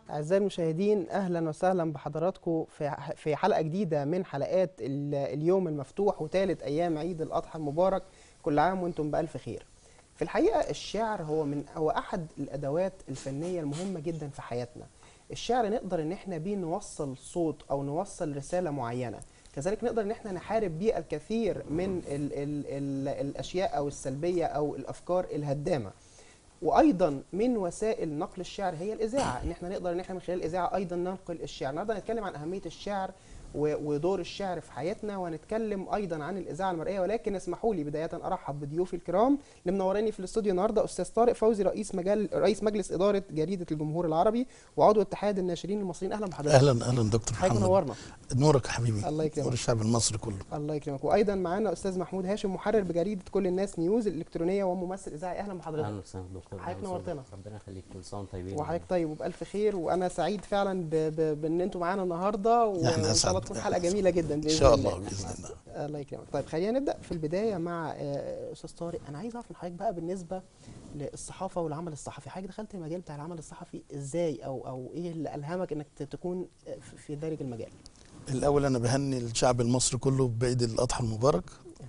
أعزائي المشاهدين أهلا وسهلا بحضراتكم في في حلقة جديدة من حلقات ال- اليوم المفتوح وثالث أيام عيد الأضحى المبارك كل عام وأنتم بألف خير. في الحقيقة الشعر هو من هو أحد الأدوات الفنية المهمة جدا في حياتنا. الشعر نقدر إن إحنا بيه نوصل صوت أو نوصل رسالة معينة. كذلك نقدر إن إحنا نحارب بيه الكثير من ال ال ال الأشياء أو السلبية أو الأفكار الهدامة. وايضا من وسائل نقل الشعر هي الاذاعه ان احنا نقدر ان احنا من خلال الاذاعه ايضا ننقل الشعر النهارده هنتكلم عن اهميه الشعر و- ودور الشعر في حياتنا وهنتكلم ايضا عن الاذاعه المرئيه ولكن اسمحوا لي بدايه ارحب بضيوفي الكرام اللي منوراني في الاستوديو النهارده استاذ طارق فوزي رئيس مجال رئيس مجلس اداره جريده الجمهور العربي وعضو اتحاد الناشرين المصريين اهلا بحضرتك اهلا اهلا دكتور حضرتك محمد منورنا نورك يا حبيبي الله يكرمك. نور الشعب المصري كله الله يكرمك وايضا معانا استاذ محمود هاشم محرر بجريده كل الناس نيوز الالكترونيه وممثل اذاعي اهلا بحضرتك اهلا وسهلا دكتور حضرتك أهلاً وسهلاً. نورتنا. ربنا يخليك كل سنه وانتم طيبين وحضرتك طيب وبألف خير وأنا سعيد فعلا ب... ب... بإن أنتم معانا النهاردة و- إحنا وإن شاء أسعد. الله تكون حلقة جميلة جدا ان بإذن شاء الله باذن الله الله يكرمك طيب خلينا نبدأ في البداية مع آه، أستاذ طارق أنا عايز أعرف من حضرتك بقى بالنسبة للصحافة والعمل الصحفي حضرتك دخلت المجال بتاع العمل الصحفي إزاي أو أو إيه اللي ألهمك إنك ت- تكون آه، في- في دارج المجال الاول انا بهني الشعب المصري كله بعيد الاضحى المبارك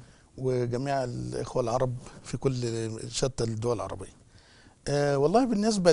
وجميع الاخوه العرب في كل شتى الدول العربيه أه والله بالنسبه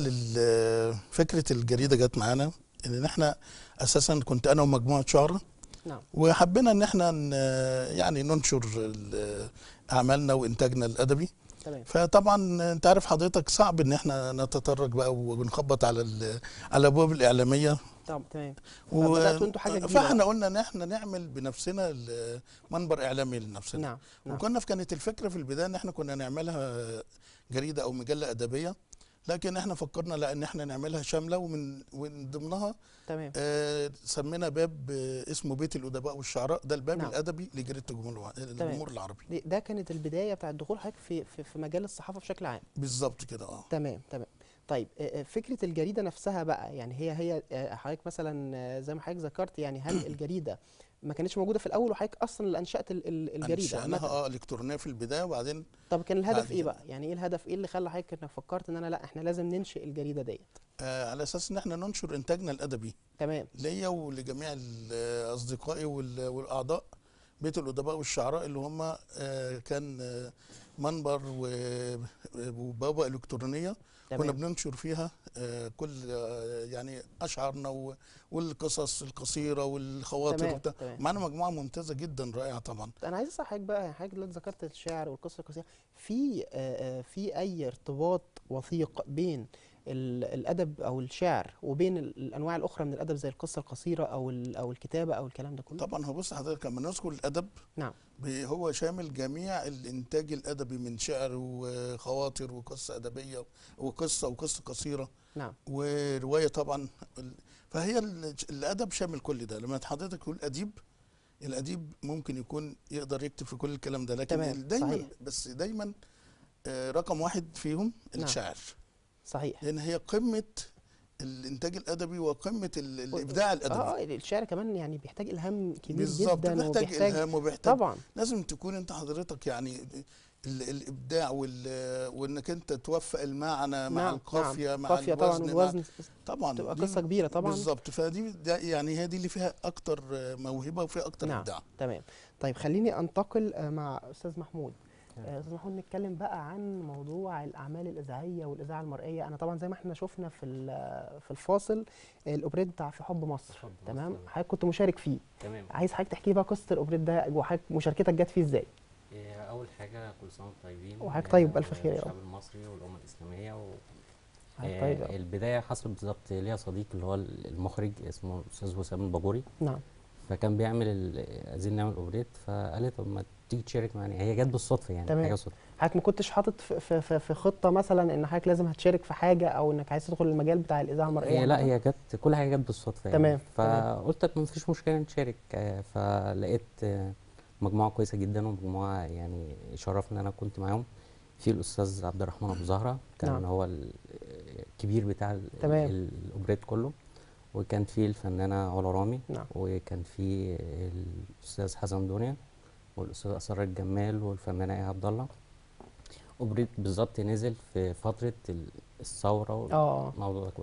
لفكره الجريده جت معانا ان احنا اساسا كنت انا ومجموعه شعراء نعم وحبينا ان احنا ن- يعني ننشر ال- اعمالنا وانتاجنا الادبي تمام فطبعا انت عارف حضرتك صعب ان احنا نتطرق بقى ونخبط على ال- على الابواب الاعلاميه طب تمام و- فبدأتوا انتوا حاجة جديدة فاحنا قلنا ان احنا نعمل بنفسنا ال- منبر اعلامي لنفسنا نعم نعم وكنا في كانت الفكره في البدايه ان احنا كنا نعملها جريده او مجله ادبيه لكن احنا فكرنا لا ان احنا نعملها شامله ومن ومن ضمنها تمام آه سمينا باب آه اسمه بيت الادباء والشعراء ده الباب نعم. الادبي لجريده الجمهور الجمهور العربي دي- ده كانت البداية بتاع الدخول حضرتك في, في في مجال الصحافة بشكل عام بالظبط كده اه تمام تمام طيب آه، آه، فكره الجريده نفسها بقى يعني هي هي آه، حضرتك مثلا آه، زي ما حضرتك ذكرت يعني هل الجريده ما كانتش موجوده في الاول وحضرتك اصلا اللي انشات ال- ال- الجريده انشأناها عامة؟ اه الكترونيه في البدايه وبعدين طب كان الهدف بعد ايه كده. بقى يعني ايه الهدف ايه اللي خلى حضرتك انك فكرت ان انا لا احنا لازم ننشئ الجريده ديت آه على اساس ان احنا ننشر انتاجنا الادبي تمام ليا ولجميع ال- اصدقائي وال- والاعضاء بيت الادباء والشعراء اللي هم آه، كان آه، منبر و- وبوابه الكترونيه كنا تمام بننشر فيها آه، كل آه، يعني اشعارنا و- والقصص القصيره والخواطر تمام وبتاع تمام معانا مجموعه ممتازه جدا رائعه طبعا انا عايز اسال حضرتك بقى يعني حضرتك دلوقتي ذكرت الشعر والقصه القصيره في آه، آه، في اي ارتباط وثيق بين ال- الادب او الشعر وبين ال- الانواع الاخرى من الادب زي القصه القصيره او ال- او الكتابه او الكلام ده كله طبعا هو بص حضرتك لما نذكر الادب نعم ب- هو شامل جميع الانتاج الادبي من شعر وخواطر وقصه ادبيه وقصه وقصه قصيره نعم وروايه طبعا ال- فهي ال- الادب شامل كل ده لما حضرتك تقول اديب الاديب ممكن يكون يقدر يكتب في كل الكلام ده لكن تمام، دايما صحيح. بس دايما آه، رقم واحد فيهم نعم. الشعر صحيح لان هي قمه الانتاج الادبي وقمه ال- الابداع الادبي اه اه الشعر كمان يعني بيحتاج الهام كبير بالظبط جدا بيحتاج وبيحتاج الهام وبيحتاج طبعا لازم تكون انت حضرتك يعني ال- الابداع وال- وانك انت توفق المعنى مع نعم القافيه نعم. مع قافيه طبعا الوزن مع والوزن طبعا تبقى دي قصه كبيره طبعا بالظبط فدي ده يعني هي دي اللي فيها اكتر موهبه وفيها اكتر نعم. ابداع تمام طيب خليني انتقل آه، مع استاذ محمود تمام. آه، استاذ محمود نتكلم بقى عن موضوع الاعمال الاذاعيه والاذاعه المرئيه انا طبعا زي ما احنا شفنا في ال- في الفاصل آه، الاوبريت بتاع في حب مصر حب مصر، تمام تمام. حضرتك كنت مشارك فيه تمام عايز حضرتك تحكي لي بقى قصه الاوبريت ده وحضرتك مشاركتك جت فيه ازاي إيه، اول حاجه كل سنه وانتم طيبين وحضرتك إيه، طيب بألف خير يا الشعب رب. المصري والامه الاسلاميه و... حضرتك إيه، طيب يا رب. البدايه حصلت بالظبط ليا صديق اللي هو المخرج اسمه الاستاذ وسام الباجوري نعم فكان بيعمل ال- عايزين نعمل اوبريت فقال لي طب ما تيجي تشارك معانا هي جت بالصدفه يعني تمام. حاجه صدفه حضرتك ما كنتش حاطط في, في, في, في خطه مثلا ان حضرتك لازم هتشارك في حاجه او انك عايز تدخل المجال بتاع الاذاعه المرئيه هي لا عامة؟ هي جت كل حاجه جت بالصدفه يعني تمام، تمام. فقلت طب ما فيش مشكله نشارك آه، فلقيت آه، مجموعه كويسه جدا ومجموعه يعني شرفني ان انا كنت معاهم في الاستاذ عبد الرحمن ابو زهره كان نعم. هو ال- الكبير بتاع ال- تمام. ال- الاوبريت كله وكان في الفنانه علا رامي نعم. وكان في الاستاذ حسن دنيا والاستاذ اسرار الجمال والفنانه ايه عبد الله اوبريت بالظبط نزل في فتره ال- الثوره اه والموضوع ده كله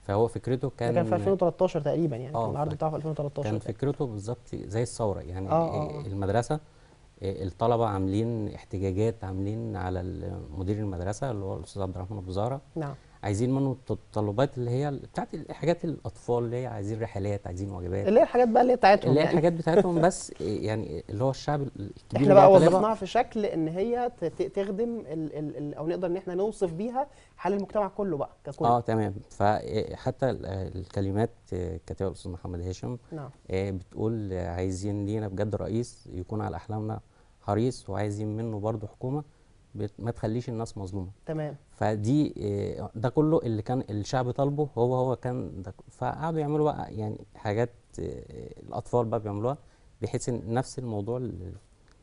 فهو فكرته ده كان كان في 2013 تقريبا يعني آه، كان العرض ف- بتاعه في 2013 كان تقريباً. فكرته بالظبط زي الثوره يعني آه، آه، آه. المدرسه آه، الطلبه عاملين احتجاجات عاملين على ال- مدير المدرسه اللي هو الاستاذ عبد الرحمن ابو زهره نعم عايزين منه التطلبات اللي هي بتاعت حاجات الاطفال اللي هي عايزين رحلات عايزين وجبات اللي هي الحاجات بقى اللي هي بتاعتهم اللي هي يعني. الحاجات بتاعتهم بس يعني اللي هو الشعب الكبير احنا اللي بقى هو طالبها. وظفناها في شكل ان هي ت- ت- تخدم ال ال ال او نقدر ان احنا نوصف بيها حال المجتمع كله بقى ككل اه تمام فحتى الكلمات آه، كاتبها الاستاذ محمد هاشم نعم آه، بتقول آه، عايزين لينا بجد رئيس يكون على احلامنا حريص وعايزين منه برضه حكومه بت- ما تخليش الناس مظلومه تمام فدي آه، ده كله اللي كان الشعب طالبه هو هو كان ده فقعدوا يعملوا بقى يعني حاجات آه، الاطفال بقى بيعملوها بحيث ان نفس الموضوع ال-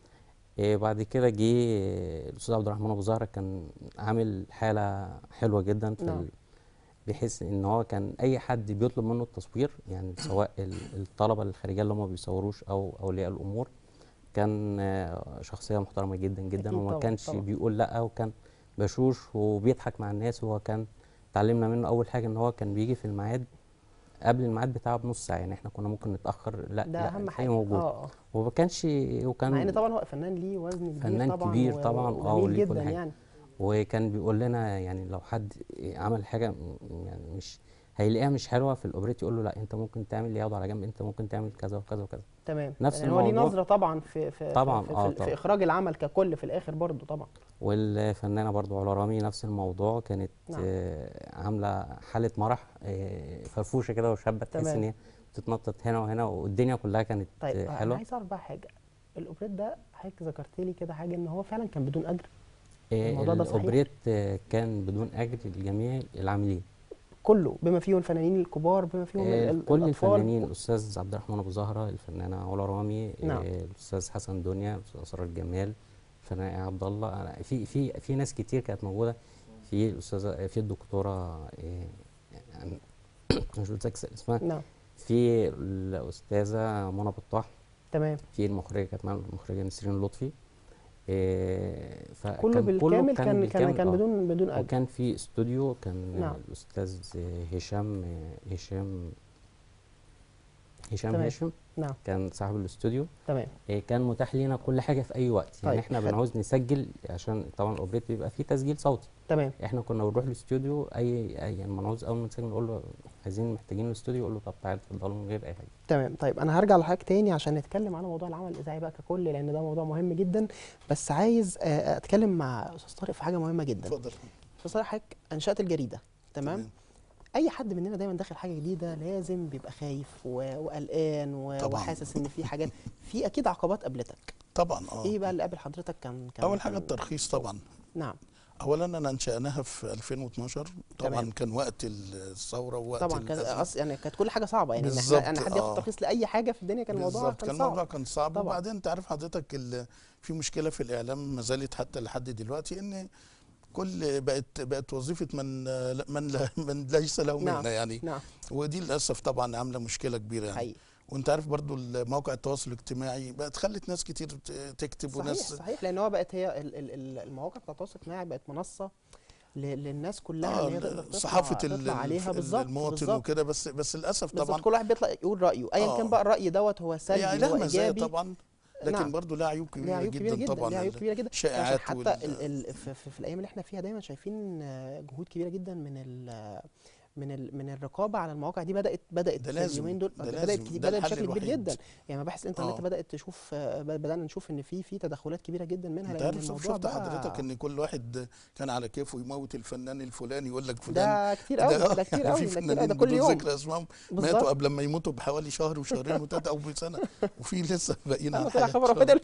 آه، بعد كده جه آه، الاستاذ عبد الرحمن ابو زهره كان عامل حاله حلوه جدا في نعم. ال- بحيث ان هو كان اي حد بيطلب منه التصوير يعني سواء ال- الطلبه الخارجيه اللي هم ما بيصوروش او اولياء الامور كان آه، شخصيه محترمه جدا جدا أكيد وما طبعاً، كانش طبعاً. بيقول لا وكان بشوش وبيضحك مع الناس وهو كان اتعلمنا منه اول حاجه ان هو كان بيجي في الميعاد قبل الميعاد بتاعه بنص ساعه يعني احنا كنا ممكن نتاخر لا ده لا اهم تلاقيه حاجه موجود اه اه وما كانش وكان مع ان طبعا هو فنان ليه وزن كبير فنان طبعا كبير و- طبعاً، آه، وجميل وليه كل جدا حاجة. يعني وكان بيقول لنا يعني لو حد عمل حاجه م- يعني مش هيلاقيها مش حلوه في الاوبريت يقول له لا انت ممكن تعمل ياخده على جنب انت ممكن تعمل كذا وكذا وكذا تمام نفس يعني هو ليه الموضوع. نظره طبعا في في طبعاً، في, آه، في, طبعاً. في اخراج العمل ككل في الاخر برضو طبعا والفنانه برضو علا رامي نفس الموضوع كانت نعم. آه، عامله حاله مرح آه، فرفوشه كده وشابه تحس تمام. ان هي بتتنطط هنا وهنا والدنيا كلها كانت طيب آه، انا حلوه عايز اعرف بقى حاجه الاوبريت ده حضرتك ذكرت لي كده حاجه ان هو فعلا كان بدون اجر آه، الموضوع ده صحيح؟ الاوبريت آه، كان بدون اجر لجميع العاملين كله بما فيهم الفنانين الكبار بما فيهم ال- آه، ال- كل الاطفال الفنانين الاستاذ عبد الرحمن ابو زهره الفنانه علا رامي نعم. آه، الاستاذ حسن دنيا الاستاذ اسرار الجمال الفنان إيهاب عبد الله أنا- في في في ناس كتير كانت موجوده في الاستاذه في الدكتوره آه، يعني مش متذكر اسمها نعم في الاستاذه منى بطاح تمام في المخرجه كانت معانا المخرجه نسرين لطفي آه، فكان كله بالكامل كان كان بالكامل، كان آه. بدون بدون اجر وكان في استوديو كان نعم. الاستاذ هشام هشام هشام تمام. هاشم نعم كان صاحب الاستوديو تمام إيه، كان متاح لنا كل حاجه في اي وقت يعني طيب، احنا خد- بنعوز نسجل عشان طبعا الاوبريت بيبقى فيه تسجيل صوتي تمام احنا كنا بنروح الاستوديو اي اي يعني بنعوز اول ما نسجل نقول له عايزين محتاجين الاستوديو يقول له طب تعالى اتفضلوا من غير اي حاجه تمام طيب انا هرجع لحضرتك تاني عشان نتكلم على موضوع العمل الاذاعي بقى ككل لان ده موضوع مهم جدا بس عايز آه، اتكلم مع استاذ طارق في حاجه مهمه جدا اتفضل استاذ طارق حضرتك انشات الجريده تمام اي حد مننا دايما داخل حاجه جديده لازم بيبقى خايف و- وقلقان و- طبعاً. وحاسس ان في حاجات في اكيد عقبات قابلتك طبعا اه ايه بقى اللي قابل حضرتك كان كان اول حاجه كان- الترخيص طبعا نعم اولا انا انشاناها في 2012 طبعا تمام. كان وقت الثوره ووقت طبعا كان الأزمة. أص... يعني كانت كل حاجه صعبه يعني ان بالظبط، احنا ان حد ياخد آه. ترخيص لاي حاجه في الدنيا كان الموضوع بالظبط كان كان صعب الموضوع كان صعب طبعاً. وبعدين انت عارف حضرتك ال- في مشكله في الاعلام ما زالت حتى لحد دلوقتي ان كل بقت بقت وظيفه من من لا من ليس له نعم. مهنه يعني نعم ودي للاسف طبعا عامله مشكله كبيره يعني حقيقي وانت عارف برضو مواقع التواصل الاجتماعي بقت خلت ناس كتير ت- تكتب صحيح وناس صحيح لان هو بقت هي ال- ال- ال- المواقع بتاعت التواصل الاجتماعي بقت منصه ل- للناس كلها اه ان هي تقدر تطلع صحافه ال- تطلع عليها الف- بالظبط المواطن بالظبط وكده بس بس للاسف بالظبط طبعا كل واحد بيطلع يقول رايه ايا آه. كان بقى الراي دوت هو سلبي يعني لها هو مزايا ايجابي طبعا لكن نعم. برضو لها عيوب ليها كبيره عيوب كبيره جدا جدا طبعا ليها عيوب كبيره جدا الشائعات حتى وال- ال ال في, في, في الايام اللي احنا فيها دايما شايفين آه، جهود كبيره جدا من ال من ال من الرقابه على المواقع دي بدات بدات ده في لازم، اليومين دول ده بدات لازم، كتير- ده بدات الحل بشكل كبير الوحيد. جدا يعني مباحث الانترنت آه. بدات تشوف آه، ب- بدانا نشوف ان في في تدخلات كبيره جدا منها انت لان عارف الموضوع شفت بقى- حضرتك ان كل واحد كان على كيفه يموت الفنان الفلاني يقول لك فلان ده كتير قوي آه، ده كتير يعني قوي في ده كتير قوي فنانين ده كل بدون يوم ذكر اسمائهم ماتوا بالظبط قبل ما يموتوا بحوالي شهر وشهرين وثلاثه او بسنه وفي لسه باقيين على انا طلع الحياه خبر فضل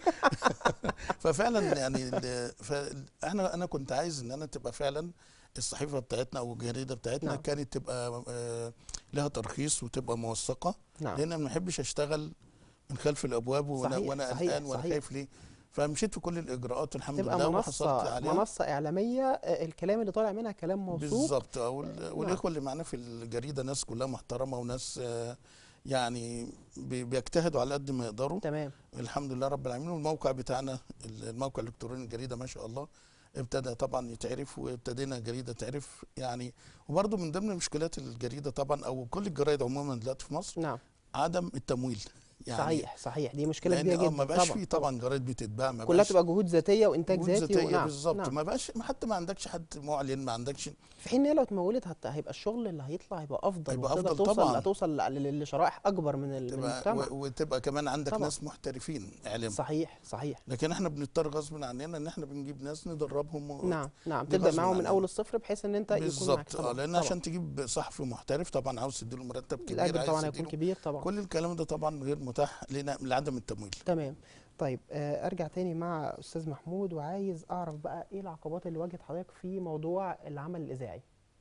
ففعلا يعني ال- فانا انا كنت عايز ان انا تبقى فعلا الصحيفه بتاعتنا او الجريده بتاعتنا نعم. كانت تبقى آه، لها ترخيص وتبقى موثقه نعم لان أنا ما بحبش اشتغل من خلف الابواب وانا صحيح، وانا صحيح، قلقان وانا صحيح. خايف ليه فمشيت في كل الاجراءات الحمد تبقى لله وحصلت منصه عليها منصه اعلاميه آه، الكلام اللي طالع منها كلام موثوق بالظبط آه، وال- والاخوه اللي معانا في الجريده ناس كلها محترمه وناس آه، يعني بي- بيجتهدوا على قد ما يقدروا تمام الحمد لله رب العالمين والموقع بتاعنا ال- الموقع الالكتروني الجريده ما شاء الله ابتدى طبعا يتعرف وابتدينا جريده تعرف يعني وبرضه من ضمن مشكلات الجريده طبعا او كل الجرايد عموما دلوقتي في مصر نعم عدم التمويل يعني صحيح صحيح دي مشكله لان كبيره اه جدا ما بقاش فيه طبعا جرايد بتتباع ما كلها بقاش تبقى جهود ذاتيه وانتاج جهود ذاتي ذاتيه ونعم بالظبط نعم. ما بقاش حتى ما عندكش حد معلن ما عندكش في حين ان هي لو اتمولت هت... هيبقى الشغل اللي هيطلع هيبقى افضل هيبقى وتقدر أفضل توصل طبعاً. توصل ل- ل- لشرائح اكبر من ال- من تبقى المجتمع و- وتبقى كمان عندك طبعاً. ناس محترفين اعلام صحيح صحيح لكن احنا بنضطر غصب عننا ان احنا بنجيب ناس ندربهم و... نعم نعم دي تبدا غصب معاهم من عننا. اول الصفر بحيث ان انت يكون معاك بالظبط طبعا اه لان طبعاً. عشان تجيب صحفي محترف طبعا عاوز تديله مرتب كبير الاجر عايز طبعا هيكون تديله كبير طبعا كل الكلام ده طبعا غير متاح لنا لعدم التمويل تمام طيب آه، ارجع تاني مع استاذ محمود وعايز اعرف بقى ايه العقبات اللي واجهت حضرتك في موضوع العمل الاذاعي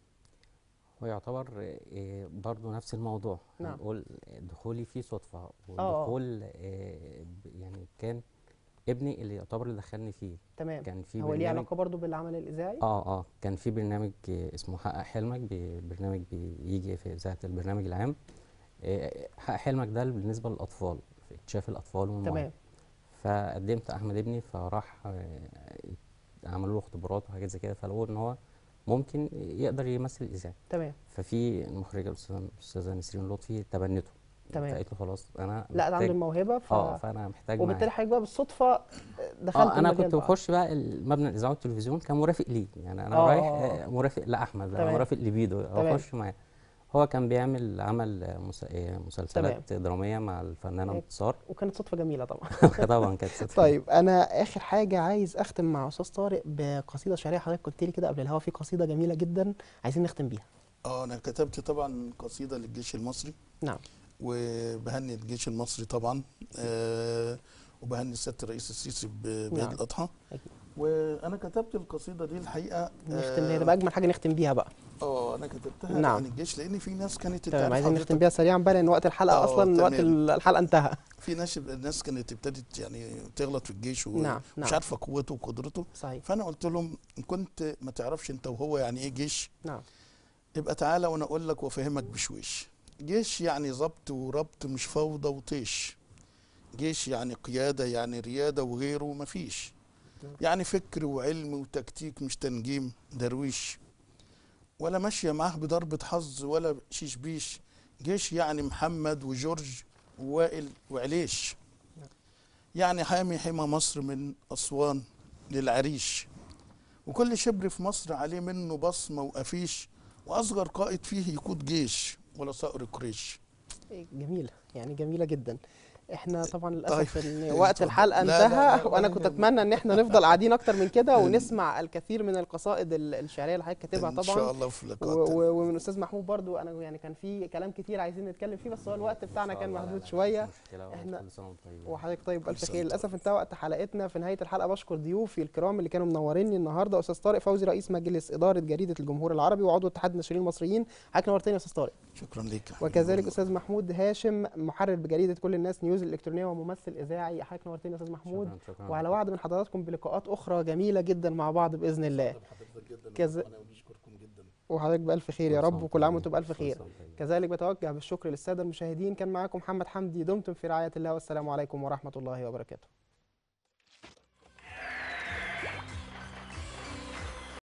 هو يعتبر آه، برضو نفس الموضوع نعم. هنقول دخولي فيه صدفة ودخول آه، ب- يعني كان ابني اللي يعتبر اللي دخلني فيه تمام كان في هو ليه برنامج علاقه برضو بالعمل الاذاعي اه اه كان في برنامج آه، اسمه حقق حلمك بي- برنامج بيجي في إذاعة البرنامج العام آه، حقق حلمك ده بالنسبة للأطفال في اكتشاف الأطفال والمواهب تمام فقدمت احمد ابني فراح آه، عملوا له اختبارات وحاجات زي كده فلقوا ان هو ممكن يقدر يمثل الاذاعه تمام ففي المخرجه الاستاذه الاستاذه نسرين لطفي تبنته تمام. فقالت له خلاص انا لا ده عنده محتاج الموهبه ف... اه فانا محتاج معاه. وبالتالي حضرتك بقى بالصدفه دخلت اه انا المجال كنت بقى. بخش بقى المبنى الاذاعه والتلفزيون كمرافق ليه يعني انا آه، رايح آه، آه، مرافق لاحمد تمام. انا مرافق لبيدو تمام. اخش معاه هو كان بيعمل عمل آه، مس- آه، مسلسلات دراميه مع الفنانه إيه. انتصار وكانت صدفه جميله طبعا طبعا كانت صدفة. طيب انا اخر حاجه عايز اختم مع استاذ طارق بقصيده شعريه حضرتك قلت لي كده قبل الهوا في قصيده جميله جدا عايزين نختم بيها اه انا كتبت طبعا قصيده للجيش المصري نعم وبهني الجيش المصري طبعا آه وبهني سياده الرئيس السيسي ب- بعيد نعم. الاضحى أكيد. وانا كتبت القصيده دي الحقيقه نختم بيها تبقى اجمل حاجه نختم بيها بقى اه انا كتبتها نعم. عن الجيش لان في ناس كانت انت تمام عارف عايزين نختم حضرتك بيها سريعا بقى لان وقت الحلقه آه، اصلا وقت تمام. ال- الحلقه انتهى في ناس الناس كانت ابتدت يعني تغلط في الجيش نعم، ومش نعم. عارفه قوته وقدرته صحيح فانا قلت لهم ان كنت ما تعرفش انت وهو يعني ايه جيش نعم يبقى تعالى وانا اقول لك وافهمك بشويش جيش يعني ضبط وربط مش فوضى وطيش جيش يعني قيادة يعني ريادة وغيره مفيش يعني فكر وعلم وتكتيك مش تنجيم درويش ولا ماشية معاه بضربة حظ ولا شيش بيش جيش يعني محمد وجورج ووائل وعليش يعني حامي حمى مصر من أسوان للعريش وكل شبر في مصر عليه منه بصمة وأفيش وأصغر قائد فيه يقود جيش ولا صقر قريش جميله يعني جميله جدا احنا طبعا طيب. للاسف ان وقت الحلقه لا، لا، انتهى لا، وانا ولا كنت يهمك. اتمنى ان احنا نفضل قاعدين اكتر من كده ونسمع الكثير من القصائد ال- الشعريه اللي حضرتك كاتبها إن طبعا شاء الله في و- لقاء تاني. و- ومن استاذ محمود برضو انا يعني كان في كلام كتير عايزين نتكلم فيه بس هو الوقت بتاعنا كان محدود شويه احنا إحنا- كل سنه وانتم طيبين وحضرتك طيب الف سنة خير وأنت للاسف انتهى وقت حلقتنا في نهايه الحلقه بشكر ضيوفي الكرام اللي كانوا منوريني النهارده استاذ طارق فوزي رئيس مجلس اداره جريده الجمهور العربي وعضو اتحاد الناشرين المصريين حضرتك نورتني يا استاذ طارق شكرا ليك يا حبيبي. وكذلك استاذ محمود هاشم محرر بجريده كل الناس نيوز الالكترونيه وممثل اذاعي حضرتك نورتني يا استاذ محمود شكرا شكرا وعلى وعد من حضراتكم بلقاءات اخرى جميله جدا مع بعض باذن الله بحضرتك جدا كذا- وانا بشكركم جدا وحضرتك بالف خير يا كل رب سنة وكل عام وأنتم وانتم بالف طيبين. خير كل سنة وأنتم طيبين. كذلك بتوجه بالشكر للساده المشاهدين كان معاكم محمد حمدي دمتم في رعايه الله والسلام عليكم ورحمه الله وبركاته